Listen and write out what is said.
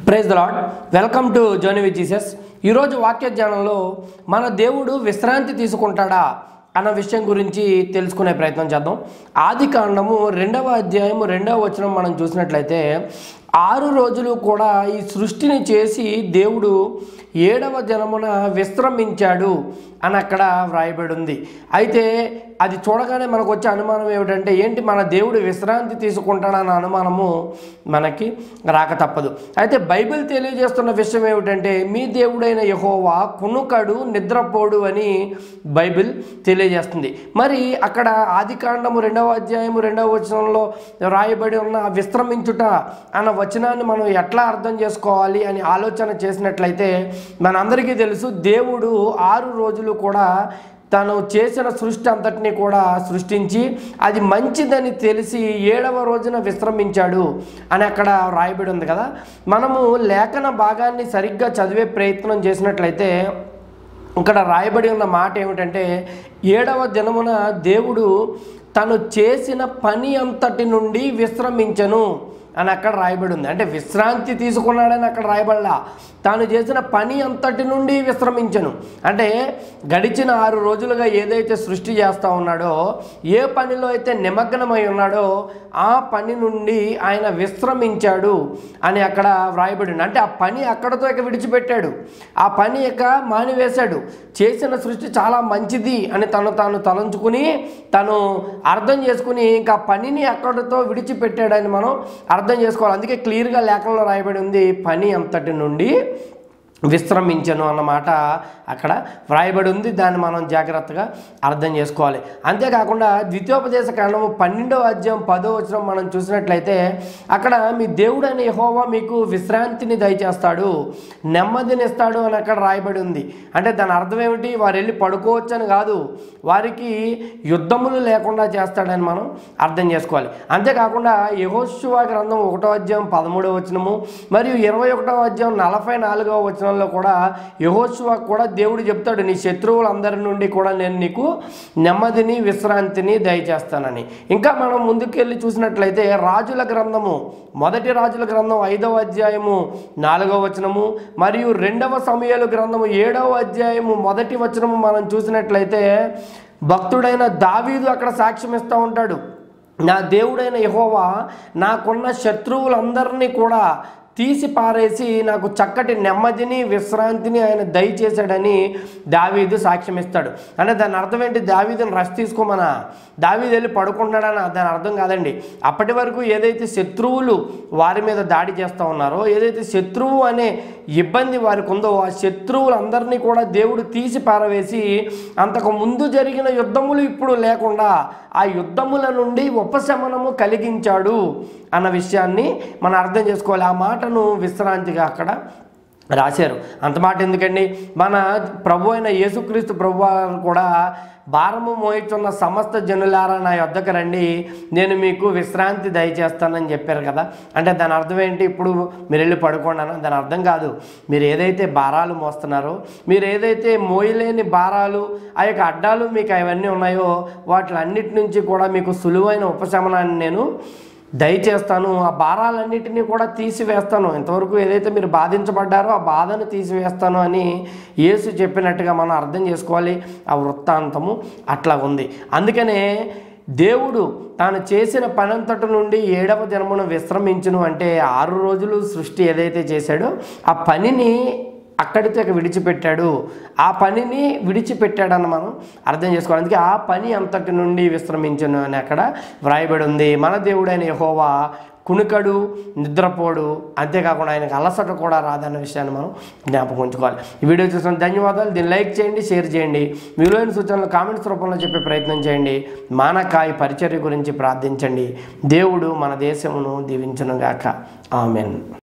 praise the lord welcome to journey with Jesus ఈరోజు వాక్య ధ్యానంలో మన దేవుడు విశ్రాంతి తీసుకుంటాడా అన్న విషయం గురించి తెలుసుకునే ప్రయత్నం చేద్దాం ఆది కాండము రెండవ అధ్యాయము రెండవ వచనం మనం చూసినట్లయితే ఆరు రోజులు కూడా ఈ సృష్టిని చేసి దేవుడు ఏడవ దినమున విశ్రమించాడు అని అక్కడ వ్రాయబడి ఉంది అయితే అది చూడగానే మనకు వచ్చే అనుమానం ఏమిటంటే ఏంటి మన దేవుడు విశ్రాంతి తీసుకుంటాడన్న అనుమానము మనకి రాక తప్పదు అయితే బైబిల్ తెలియజేస్తున్న విషయం ఏమిటంటే మీ దేవుడైన యహోవా కునుకడు నిద్రపోడు అని బైబిల్ తెలియజేస్తుంది మరి అక్కడ ఆది కాండము రెండవ అధ్యాయము రెండవ వచనంలో రాయబడి ఉన్న విశ్రమించుట అన్న వచనాన్ని మనం ఎట్లా అర్థం చేసుకోవాలి అని ఆలోచన చేసినట్లయితే మనందరికీ తెలుసు దేవుడు ఆరు రోజులు కూడా తను చేసిన సృష్టి అంతటిని కూడా సృష్టించి అది మంచిదని తెలిసి ఏడవ రోజున విశ్రమించాడు అని అక్కడ రాయబడి ఉంది కదా మనము లేఖన భాగాన్ని సరిగ్గా చదివే ప్రయత్నం చేసినట్లయితే ఇక్కడ రాయబడి ఉన్న మాట ఏమిటంటే ఏడవ దినమున దేవుడు తను చేసిన పని అంతటి నుండి విశ్రమించను అని అక్కడ రాయబడి ఉంది అంటే విశ్రాంతి తీసుకున్నాడని అక్కడ రాయబడలా తాను చేసిన పని అంతటి నుండి విశ్రమించను అంటే గడిచిన ఆరు రోజులుగా ఏదైతే సృష్టి చేస్తూ ఉన్నాడో ఏ పనిలో అయితే నిమగ్నమై ఉన్నాడో ఆ పని నుండి ఆయన విశ్రమించాడు అని అక్కడ వ్రాయబడి ఉంది అంటే ఆ పని అక్కడతో ఇక విడిచిపెట్టాడు ఆ పని ఇక మానివేశాడు చేసిన సృష్టి చాలా మంచిది అని తను తాను తలంచుకుని తను అర్థం చేసుకుని ఇంకా పనిని అక్కడితో విడిచిపెట్టాడని మనం అర్థం చేసుకోవాలి అందుకే క్లియర్గా లేఖనంలో రాయబడి ఉంది పని అంతటి నుండి విశ్రమించను అన్నమాట అక్కడ వ్రాయబడి ఉంది దాన్ని మనం జాగ్రత్తగా అర్థం చేసుకోవాలి అంతేకాకుండా ద్వితీయోపదేశ కాండము పన్నెండవ అధ్యాయం పదో వచనం మనం చూసినట్లయితే అక్కడ మీ దేవుడు అనే యెహోవా మీకు విశ్రాంతిని దయచేస్తాడు నెమ్మదినిస్తాడు అని అక్కడ రాయబడి ఉంది అంటే దాని అర్థం ఏమిటి వారు వెళ్ళి పడుకోవచ్చని కాదు వారికి యుద్ధములు లేకుండా చేస్తాడని మనం అర్థం చేసుకోవాలి అంతేకాకుండా యహోశివ గ్రంథం ఒకటో అధ్యాయం పదమూడవ వచనము మరియు ఇరవై ఒకటో అధ్యాయం నలభై నాలుగవ వచనంలో కూడా యహోశివ కూడా దేవుడు చెప్తాడు నీ శత్రువులందరి నుండి కూడా నేను నీకు నెమ్మదిని విశ్రాంతిని దయచేస్తానని ఇంకా మనం ముందుకెళ్ళి చూసినట్లయితే రాజుల గ్రంథము మొదటి రాజుల గ్రంథం ఐదవ అధ్యాయము నాలుగవ వచనము మరియు రెండవ సమయాలు గ్రంథము ఏడవ అధ్యాయము మొదటి వచనము మనం చూసినట్లయితే భక్తుడైన దావీదు అక్కడ సాక్ష్యం ఇస్తూ ఉంటాడు నా దేవుడైన యహోవా నాకున్న శత్రువులందరినీ కూడా తీసి పారేసి నాకు చక్కటి నెమ్మదిని విశ్రాంతిని ఆయన దయచేశాడని దావీదు సాక్ష్యం ఇస్తాడు అంటే దాని అర్థం ఏంటి దావీదుని రష్ తీసుకోమనా దావీదు వెళ్ళి పడుకుంటున్నాడని దాని అర్థం కాదండి అప్పటి వరకు ఏదైతే శత్రువులు వారి మీద దాడి చేస్తూ ఉన్నారో ఏదైతే శత్రువు అనే ఇబ్బంది వారికి ఉందో ఆ శత్రువులందరినీ కూడా దేవుడు తీసి పారవేసి అంతకు ముందు జరిగిన యుద్ధములు ఇప్పుడు లేకుండా ఆ యుద్ధముల నుండి ఉపశమనము కలిగించాడు అన్న విషయాన్ని మనం అర్థం చేసుకోవాలి ఆ మాటను విశ్రాంతిగా అక్కడ రాశారు అంత మాట ఎందుకండి మన ప్రభు అయిన యేసుక్రీస్తు ప్రభు వారు కూడా భారము మోయిచున్న సమస్త జనులారా నా యొద్దకు రండి నేను మీకు విశ్రాంతి దయచేస్తానని చెప్పారు కదా అంటే దాని అర్థం ఏంటి ఇప్పుడు మీరు వెళ్ళి పడుకోండి దాని అర్థం కాదు మీరు ఏదైతే భారాలు మోస్తున్నారో మీరు ఏదైతే మోయలేని భారాలు ఆ యొక్క అడ్డాలు మీకు అవన్నీ ఉన్నాయో వాటిలన్నిటి నుంచి కూడా మీకు సులువైన ఉపశమనాన్ని నేను దయచేస్తాను ఆ భారాలన్నిటినీ కూడా తీసివేస్తాను ఇంతవరకు ఏదైతే మీరు బాధించబడ్డారో ఆ బాధను తీసివేస్తాను అని యేసు చెప్పినట్టుగా మనం అర్థం చేసుకోవాలి ఆ వృత్తాంతము అట్లా ఉంది అందుకనే దేవుడు తాను చేసిన పనంతటి నుండి ఏడవ దినమును విశ్రమించును అంటే ఆరు రోజులు సృష్టి ఏదైతే చేశాడో ఆ పనిని అక్కడితో ఇక విడిచిపెట్టాడు ఆ పనిని విడిచిపెట్టాడని మనం అర్థం చేసుకోవాలి అందుకే ఆ పని అంతటి నుండి విశ్రమించను అని అక్కడ వ్రాయబడి ఉంది మన దేవుడైన యహోవా కునుకడు నిద్రపోడు అంతేకాకుండా ఆయనకు అలసట కూడా రాదన్న విషయాన్ని మనం జ్ఞాపకం ఉంచుకోవాలి ఈ వీడియో చూసిన ధన్యవాదాలు దీన్ని లైక్ చేయండి షేర్ చేయండి విలువైన సూచనలు కామెంట్స్ రూపంలో చెప్పే ప్రయత్నం చేయండి మానకాయ పరిచర్య గురించి ప్రార్థించండి దేవుడు మన దేశమును దీవించునుగాక ఆమెన్